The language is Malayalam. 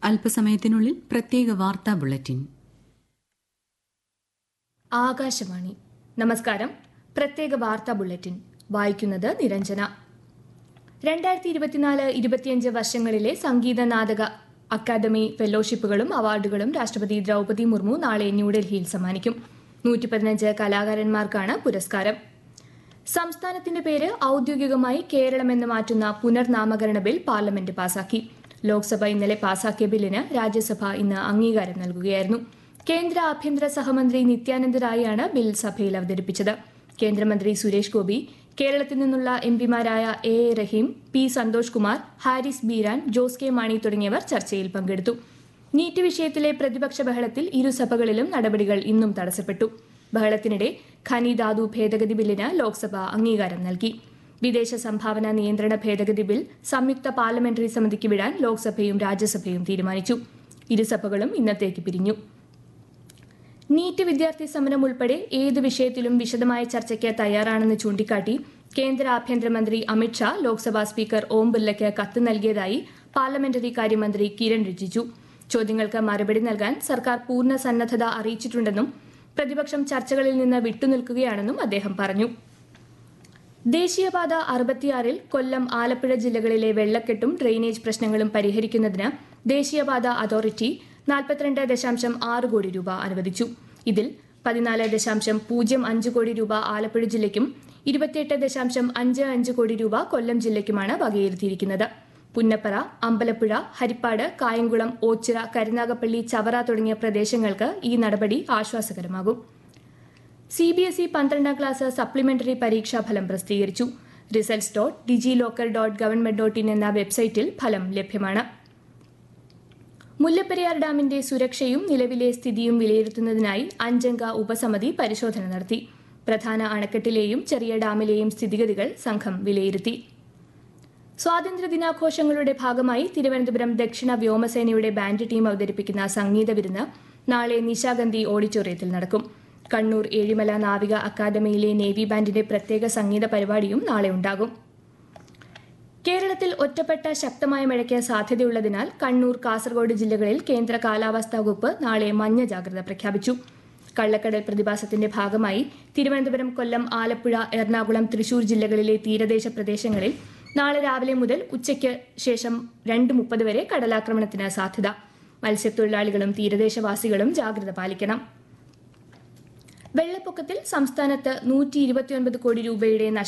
അല്പസമയത്തിനുള്ളിൽ പ്രത്യേക വാർത്താ ബുള്ളറ്റിൻ ആകാശവാണി നമസ്കാരം പ്രത്യേക വാർത്താ ബുള്ളറ്റിൻ വായിക്കുന്നത് നിരഞ്ജന രണ്ടായിരത്തി ഇരുപത്തിനാല് ഇരുപത്തിയഞ്ച് വർഷങ്ങളിലെ സംഗീത നാടക അക്കാദമി ഫെലോഷിപ്പുകളും അവാർഡുകളും രാഷ്ട്രപതി ദ്രൗപദി മുർമു നാളെ ന്യൂഡൽഹിയിൽ സമ്മാനിക്കും നൂറ്റി പതിനഞ്ച് കലാകാരന്മാർക്കാണ് പുരസ്കാരം സംസ്ഥാനത്തിന്റെ പേര് ഔദ്യോഗികമായി കേരളം എന്ന് മാറ്റുന്ന പുനർനാമകരണ ബിൽ പാർലമെന്റ് പാസാക്കി ലോക്സഭ ഇന്നലെ പാസാക്കിയ ബില്ലിന് രാജ്യസഭ ഇന്ന് അംഗീകാരം നൽകുകയായിരുന്നു കേന്ദ്ര ആഭ്യന്തര സഹമന്ത്രി നിത്യാനന്ദ റായിയാണ് ബിൽ സഭയിൽ അവതരിപ്പിച്ചത് കേന്ദ്രമന്ത്രി സുരേഷ് ഗോപി കേരളത്തിൽ നിന്നുള്ള എംപിമാരായ A A Rahim P Santhosh Kumar Haris Beeran Jose K Mani തുടങ്ങിയവർ ചർച്ചയിൽ പങ്കെടുത്തു നീറ്റ് വിഷയത്തിലെ പ്രതിപക്ഷ ബഹളത്തിൽ ഇരുസഭകളിലും നടപടികൾ ഇന്നും തടസ്സപ്പെട്ടു ബഹളത്തിനിടെ ഖനി ധാതു ഭേദഗതി ബില്ലിന് ലോക്സഭ അംഗീകാരം നൽകി വിദേശ സംഭാവന നിയന്ത്രണ ഭേദഗതി ബിൽ സംയുക്ത പാർലമെന്ററി സമിതിക്ക് വിടാൻ ലോക്സഭയും രാജ്യസഭയും തീരുമാനിച്ചു ഇരുസഭകളും ഇന്നത്തേക്ക് പിരിഞ്ഞു നീറ്റ് വിദ്യാർത്ഥി സമരം ഉൾപ്പെടെ ഏത് വിഷയത്തിലും വിശദമായ ചർച്ചയ്ക്ക് തയ്യാറാണെന്ന് ചൂണ്ടിക്കാട്ടി കേന്ദ്ര ആഭ്യന്തരമന്ത്രി അമിത്ഷാ ലോക്സഭാ സ്പീക്കർ ഓം ബിർലയ്ക്ക് കത്ത് നൽകിയതായി പാർലമെന്ററി കാര്യമന്ത്രി കിരൺ റിജിജു ചോദ്യങ്ങൾക്ക് മറുപടി നൽകാൻ സർക്കാർ പൂർണ്ണ സന്നദ്ധത അറിയിച്ചിട്ടുണ്ടെന്നും പ്രതിപക്ഷം ചർച്ചകളിൽ നിന്ന് വിട്ടുനിൽക്കുകയാണെന്നും അദ്ദേഹം പറഞ്ഞു ദേശീയപാത അറുപത്തിയാറിൽ കൊല്ലം ആലപ്പുഴ ജില്ലകളിലെ വെള്ളക്കെട്ടും ഡ്രെയിനേജ് പ്രശ്നങ്ങളും പരിഹരിക്കുന്നതിന് ദേശീയപാത അതോറിറ്റി നാൽപ്പത്തിരണ്ട് ദശാംശം ആറ് കോടി രൂപ അനുവദിച്ചു ഇതിൽ പതിനാല് ദശാംശം പൂജ്യം അഞ്ച് കോടി രൂപ ആലപ്പുഴ ജില്ലയ്ക്കും ഇരുപത്തിയെട്ട് ദശാംശം അഞ്ച് അഞ്ച് കോടി രൂപ കൊല്ലം ജില്ലയ്ക്കുമാണ് വകയിരുത്തിയിരിക്കുന്നത് പുന്നപ്പറ അമ്പലപ്പുഴ ഹരിപ്പാട് കായംകുളം ഓച്ചിറ കരുനാഗപ്പള്ളി ചവറ തുടങ്ങിയ പ്രദേശങ്ങൾക്ക് ഈ നടപടി ആശ്വാസകരമാകും സി ബി എസ് ഇ പന്ത്രണ്ടാം ക്ലാസ് സപ്ലിമെന്ററി പരീക്ഷാ ഫലം പ്രസിദ്ധീകരിച്ചു results dot DigiLocker dot government dot in എന്ന വെബ്സൈറ്റിൽ ഫലം ലഭ്യമാണ് മുല്ലപ്പെരിയാർ ഡാമിന്റെ സുരക്ഷയും നിലവിലെ സ്ഥിതിയും വിലയിരുത്തുന്നതിനായി അഞ്ചംഗ ഉപസമിതി പരിശോധന നടത്തി പ്രധാന അണക്കെട്ടിലെയും ചെറിയ ഡാമിലെയും സ്ഥിതിഗതികൾ സംഘം വിലയിരുത്തി സ്വാതന്ത്ര്യ ദിനാഘോഷങ്ങളുടെ ഭാഗമായി തിരുവനന്തപുരം ദക്ഷിണ വ്യോമസേനയുടെ ബാൻഡ് ടീം അവതരിപ്പിക്കുന്ന സംഗീത വിരുന്ന് നാളെ നിശാഗന്ധി ഓഡിറ്റോറിയത്തിൽ നടക്കും കണ്ണൂർ ഏഴിമല നാവിക അക്കാദമിയിലെ നേവി ബാൻഡിന്റെ പ്രത്യേക സംഗീത പരിപാടിയും നാളെ ഉണ്ടാകും കേരളത്തിൽ ഒറ്റപ്പെട്ട ശക്തമായ മഴയ്ക്ക് സാധ്യതയുള്ളതിനാൽ കണ്ണൂർ കാസർഗോഡ് ജില്ലകളിൽ കേന്ദ്ര കാലാവസ്ഥാ വകുപ്പ് നാളെ മഞ്ഞ ജാഗ്രത പ്രഖ്യാപിച്ചു കള്ളക്കടൽ പ്രതിഭാസത്തിന്റെ ഭാഗമായി തിരുവനന്തപുരം കൊല്ലം ആലപ്പുഴ എറണാകുളം തൃശൂർ ജില്ലകളിലെ തീരദേശ പ്രദേശങ്ങളിൽ നാളെ രാവിലെ മുതൽ ഉച്ചയ്ക്ക് ശേഷം രണ്ട് മുപ്പത് വരെ കടലാക്രമണത്തിന് സാധ്യത മത്സ്യത്തൊഴിലാളികളും തീരദേശവാസികളും ജാഗ്രത പാലിക്കണം വെള്ളപ്പൊക്കത്തിൽ സംസ്ഥാനത്ത് നൂറ്റി ഇരുപത്തിയൊൻപത് കോടി രൂപയുടെ നഷ്ട